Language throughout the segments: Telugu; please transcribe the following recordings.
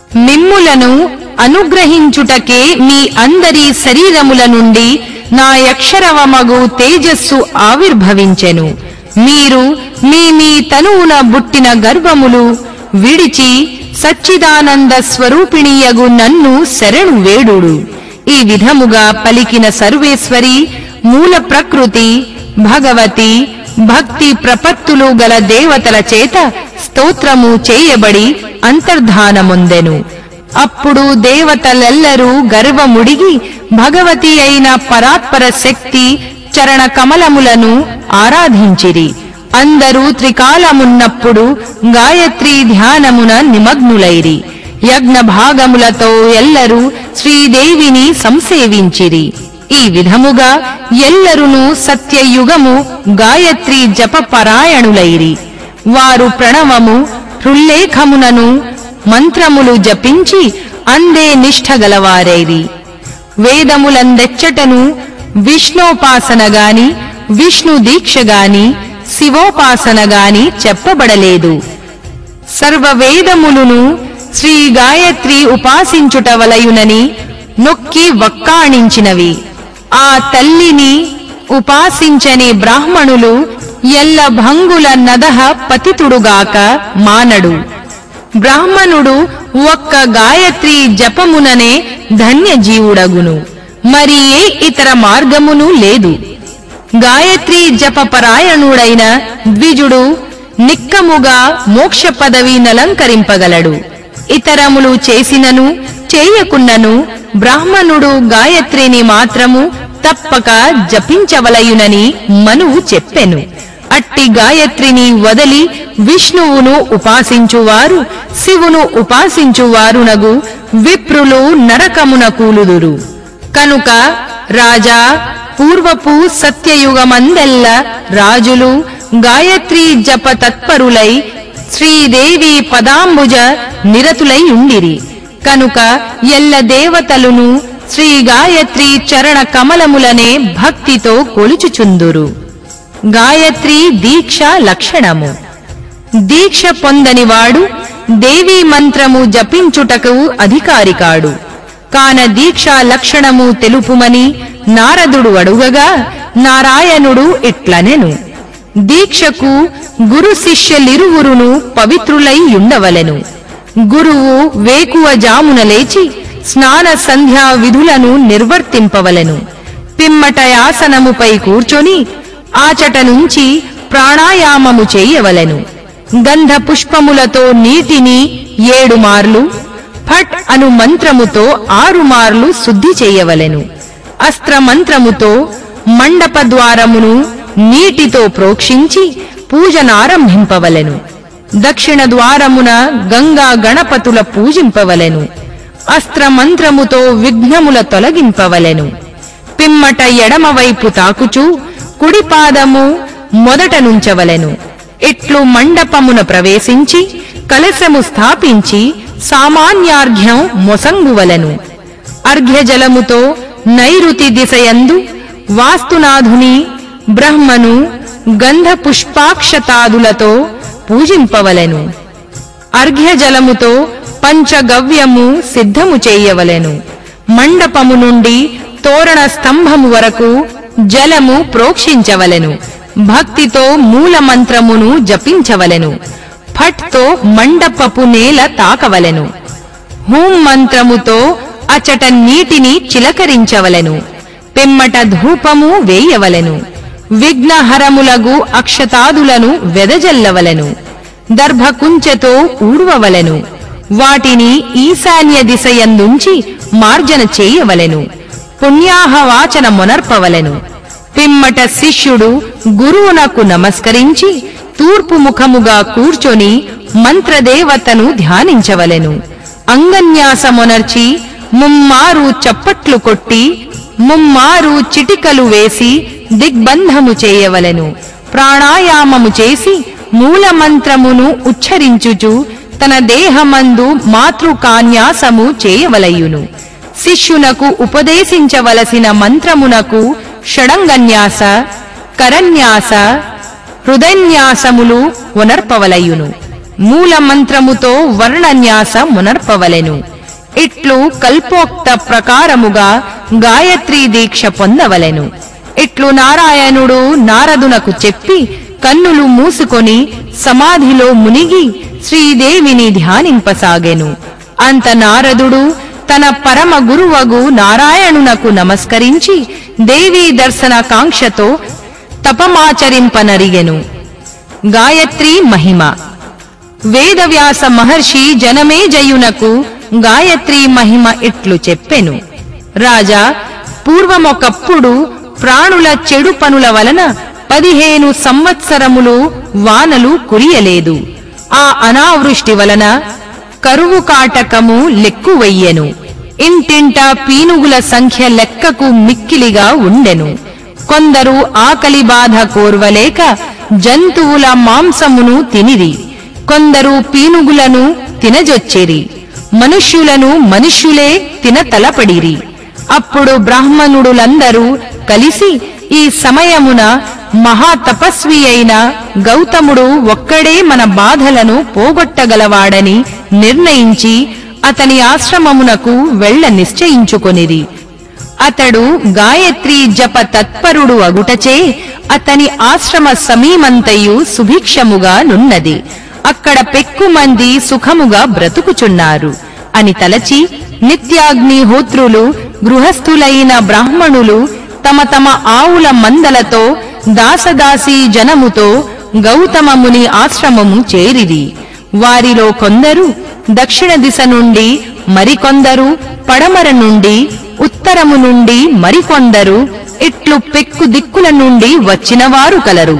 మిమ్ములను అనుగ్రహించుటకే మీ అందరి శరీరముల నుండి నా యక్షరవమగు తేజస్సు ఆవిర్భవించెను మీరు మీ మీ తనువున బుట్టిన గర్వములు విడిచి సచ్చిదానంద స్వరూపిణీయగు నన్ను శరణు వేడుడు ఈ విధముగా పలికిన సర్వేశ్వరి మూల ప్రకృతి భగవతి భక్తి ప్రపత్తులు గల దేవతల చేత స్తోత్రము చేయబడి అంతర్ధానముందెను అప్పుడు దేవతలెల్లరూ గర్వముడిగి భగవతి అయిన పరాత్పర శక్తి చరణ కమలములను ఆరాధించిరి అందరూ త్రికాలమున్నప్పుడు గాయత్రీ ధ్యానమున నిమగ్నులైరి యజ్ఞ భాగములతో ఎల్లరూ శ్రీదేవిని సంసేవించిరి ఈ విధముగా ఎల్లరును సత్యయుగము గాయత్రి జప పరాయణులైరి వారు ప్రణవము హృల్లేఖమునను మంత్రములు జపించి అందే నిష్ఠగలవారైరి వేదములందెచ్చటను విష్ణోపాసన గాని విష్ణు దీక్ష గాని శివోపాసన గాని చెప్పబడలేదు సర్వవేదములును శ్రీ గాయత్రి ఉపాసించుట వలయునని నొక్కి వక్కాణించినవి ఆ తల్లిని ఉపాసించని బ్రాహ్మణులు ఎల్ల భంగుల నదహ పతితుడుగాక మానడు బ్రాహ్మణుడు ఒక్క గాయత్రి జపముననే ధన్యజీవుడగును మరి ఏ ఇతర మార్గమును లేదు గాయత్రి జప పరాయణుడైన ద్విజుడు నిక్కముగా మోక్ష పదవి నలంకరింపగలడు ఇతరములు చేసినను చేయకున్నను బ్రాహ్మణుడు గాయత్రిని మాత్రము తప్పక జపించవలయునని మనువు చెప్పెను అట్టి గాయత్రిని వదలి విష్ణువును ఉపాసించువారు శివును ఉపాసించువారునగు విప్రులు నరకమున కూలుదురు కనుక రాజా పూర్వపు సత్యయుగమందెల్ల రాజులు గాయత్రీ జప తత్పరులై శ్రీదేవి పదాంబుజ నిరతులై ఉండిరి కనుక ఎల్ల దేవతలును శ్రీ గాయత్రి చరణ కమలములనే భక్తితో కొలుచుచుందురు గాయత్రి దీక్ష లక్షణము దీక్ష పొందనివాడు దేవీ మంత్రము జపించుటకు అధికారికాడు కాన దీక్షా లక్షణము తెలుపుమని నారదుడు అడుగగా నారాయణుడు ఇట్లనెను దీక్షకు గురు శిష్యులిరువురును పవిత్రులై ఉండవలెను గురువు వేకువ జామున లేచి స్నాన సంధ్యా విధులను నిర్వర్తింపవలెను పిమ్మట యాసనముపై కూర్చొని ఆచట నుంచి ప్రాణాయామము చేయవలెను గంధ పుష్పములతో నీటిని ఏడు మార్లు ఫట్ అను మంత్రముతో ఆరు మార్లు శుద్ధి చేయవలెను అస్త్ర మంత్రముతో మండప ద్వారమును నీటితో ప్రోక్షించి పూజనారంభింపవలెను దక్షిణ ద్వారమున గంగా గణపతుల పూజింపవలెను అస్త్ర మంత్రముతో విఘ్నముల తొలగింపవలెను పిమ్మట ఎడమవైపు తాకుచూ కుడి పాదము మొదట నుంచవలెను ఇట్లు మండపమున ప్రవేశించి కలశము స్థాపించి సామాన్యార్ఘ్యం మొసంగువలెను అర్ఘ్యజలముతో నైరుతి దిశయందు వాస్తునాథుని బ్రహ్మను గంధ పుష్పాక్షతాదులతో పూజింపవలెను అర్ఘ్యజలముతో పంచగవ్యము సిద్ధము చేయవలెను మండపము నుండి తోరణ స్తంభము వరకు జలము ప్రోక్షించవలెను భక్తితో మూల మంత్రమును జపించవలెను ఫట్తో మండపపు నేల తాకవలెను హూం మంత్రముతో అచట నీటిని చిలకరించవలెను పిమ్మట ధూపము వేయవలెను విఘ్నహరములగు అక్షతాదులను వెదజల్లవలెను దర్భకుంచెతో ఊడ్వవలెను వాటిని ఈశాన్య దిశయందుంచి మార్జన చేయవలెను పుణ్యాహవాచన మొనర్పవలెను పిమ్మట శిష్యుడు గురువునకు నమస్కరించి తూర్పు ముఖముగా కూర్చొని మంత్రదేవతను ధ్యానించవలెను అంగన్యాసమొనర్చి ముమ్మారు చప్పట్లు కొట్టి ముమ్మారు చిటికలు వేసి దిగ్బంధము చేయవలెను ప్రాణాయామము చేసి మూలమంత్రమును ఉచ్చరించుచు తన దేహమందు మాతృకాన్యాసము చేయవలయును శిష్యునకు ఉపదేశించవలసిన మంత్రమునకు షడంగన్యాస కరన్యాస హృదన్యాసములు ఉనర్పవలయును మూల మంత్రముతో వర్ణన్యాస మునర్పవలెను ఇట్లు కల్పోక్త ప్రకారముగా గాయత్రీ దీక్ష పొందవలెను ఇట్లు నారాయణుడు నారదునకు చెప్పి కన్నులు మూసుకొని సమాధిలో మునిగి శ్రీదేవిని ధ్యానింపసాగెను అంత నారదుడు తన పరమ గురువగు నారాయణునకు నమస్కరించి దేవీ దర్శన కాంక్షతో తపమాచరింపనరిగెను గాయత్రీ మహిమ వేదవ్యాస మహర్షి జనమేజయునకు గాయత్రీ మహిమ ఇట్లు చెప్పెను రాజా పూర్వమొకప్పుడు ప్రాణుల చెడు పనుల వలన పదిహేను సంవత్సరములు వానలు కురియలేదు ఆ అనావృష్టి వలన కరువు కాటకము లెక్కువయ్యెను ఇంటింటా పీనుగుల సంఖ్య లెక్కకు మిక్కిలిగా ఉండెను కొందరు ఆకలి బాధ కోర్వలేక జంతువుల మాంసమును తినిరి కొందరు పీనుగులను తినజొచ్చిరి మనుష్యులను మనుష్యులే తినతలపడిరి అప్పుడు బ్రాహ్మణుడులందరూ కలిసి ఈ సమయమున మహాతపస్వి అయిన గౌతముడు ఒక్కడే మన బాధలను పోగొట్టగలవాడని నిర్ణయించి అతని ఆశ్రమమునకు వెళ్ల నిశ్చయించుకొనిరి అతడు గాయత్రి జప తత్పరుడు అగుటచే అతని ఆశ్రమ సమీమంతయు సుభిక్షముగా నున్నది అక్కడ పెక్కుమంది సుఖముగా బ్రతుకుచున్నారు అని తలచి నిత్యాగ్నిహోత్రులు గృహస్థులైన బ్రాహ్మణులు తమ తమ ఆవుల మందలతో దాసదాసీ జనముతో గౌతమముని ఆశ్రమము చేరిరి వారిలో కొందరు దక్షిణ దిశ నుండి మరికొందరు పడమర నుండి ఉత్తరము నుండి మరికొందరు ఇట్లు పెక్కు దిక్కుల నుండి వచ్చినవారు కలరు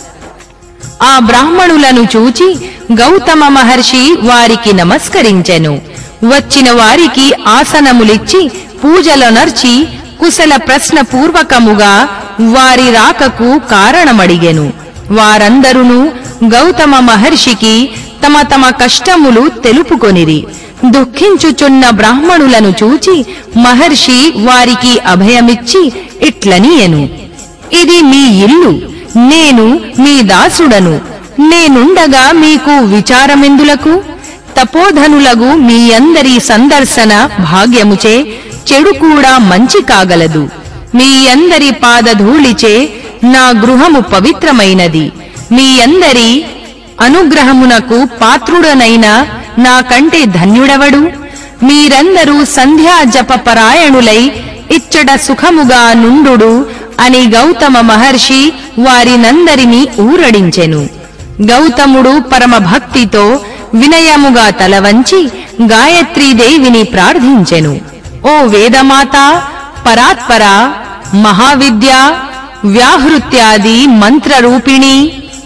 ఆ బ్రాహ్మణులను చూచి గౌతమ మహర్షి వారికి నమస్కరించెను వచ్చిన వారికి ఆసనములిచ్చి పూజలనర్చి కుశల ప్రశ్న పూర్వకముగా వారి రాకకు కారణమడిగెను వారందరును గౌతమ మహర్షికి తమ తమ కష్టములు తెలుపుకొనిరి దుఃఖించుచున్న బ్రాహ్మణులను చూచి మహర్షి వారికి అభయమిచ్చి ఇట్లనియెను ఇది మీ ఇల్లు నేను మీ దాసుడను నేనుండగా మీకు విచారమెందులకు తపోధనులగు మీ అందరి సందర్శన భాగ్యముచే చెడు కూడా మంచి కాగలదు మీ అందరి పాదధూళిచే నా గృహము పవిత్రమైనది మీ అందరి అనుగ్రహమునకు పాత్రుడనైన నాకంటే ధన్యుడవడు మీరందరూ సంధ్యా జప పరాయణులై ఇచ్చట సుఖముగా నుండు అని గౌతమ మహర్షి వారినందరినీ ఊరడించెను గౌతముడు పరమ భక్తితో వినయముగా తలవంచి గాయత్రీదేవిని ప్రార్థించెను ఓ వేదమాత పరాత్పర మహావిద్య వ్యాహృత్యాది మంత్రరూపిణి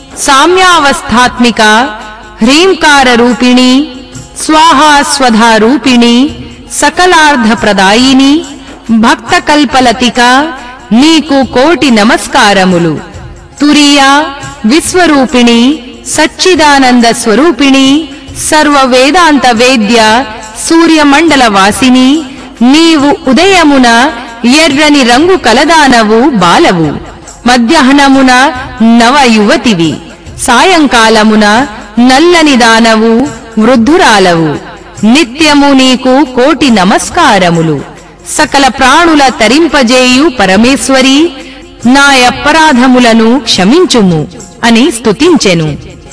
సామ్యావస్థాత్మిక హ్రీంకార రూపిణి స్వాహా స్వధా రూపిణి సకలార్ధప్రదాయిని భక్త కల్పలతిక నీకు కోటి నమస్కారములు తురియా విశ్వరూపిణి సచ్చిదానంద స్వరూపిణి సర్వ వేదాంత వేద్య సూర్యమండల వాసిని నీవు ఉదయమున ఎర్రని రంగు కలదానవు బాలవు మధ్యాహ్నమున నవ యువతివి సాయంకాలమున నల్లని దానవు వృద్ధురాలవు నిత్యము నీకు కోటి నమస్కారములు సకల ప్రాణుల తరింపజేయు పరమేశ్వరి నా అపరాధములను క్షమించుము అని స్తుతించెను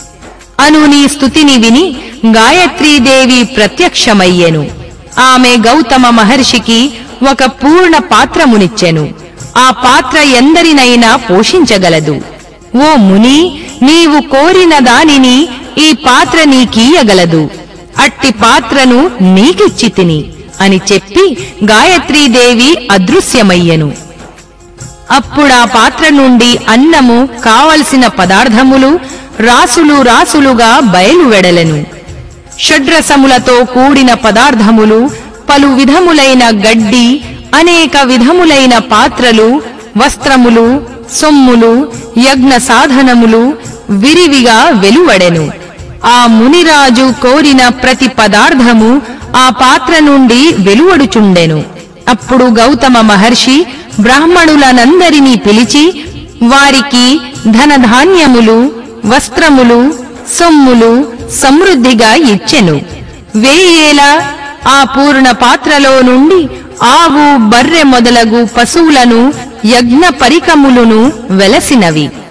అను నీ స్తుతిని విని గాయత్రీదేవి ప్రత్యక్షమయ్యెను ఆమె గౌతమ మహర్షికి ఒక పూర్ణ పాత్రమునిచ్చెను ఆ పాత్ర ఎందరినైనా పోషించగలదు ఓ ముని నీవు కోరిన దానిని ఈ పాత్ర నీకీయగలదు అట్టి పాత్రను నీకిచ్చి తిని అని చెప్పి గాయత్రీదేవి అదృశ్యమయ్యెను అప్పుడా పాత్ర నుండి అన్నము కావలసిన పదార్థములు రాసులు రాసులుగా బయలువెడలెను షడ్రసములతో కూడిన పదార్థములు పలు విధములైన గడ్డి అనేక విధములైన పాత్రలు వస్త్రములు సొమ్ములు యజ్ఞ సాధనములు విరివిగా వెలువడెను ఆ మునిరాజు కోరిన ప్రతి పదార్థము ఆ పాత్ర నుండి వెలువడుచుండెను అప్పుడు గౌతమ మహర్షి బ్రాహ్మణులనందరినీ పిలిచి వారికి ధనధాన్యములు వస్త్రములు సొమ్ములు సమృద్ధిగా ఇచ్చెను వేయేల ఆ పూర్ణ పాత్రలో నుండి ఆవు బర్రె మొదలగు పశువులను యజ్ఞ పరికములను వెలసినవి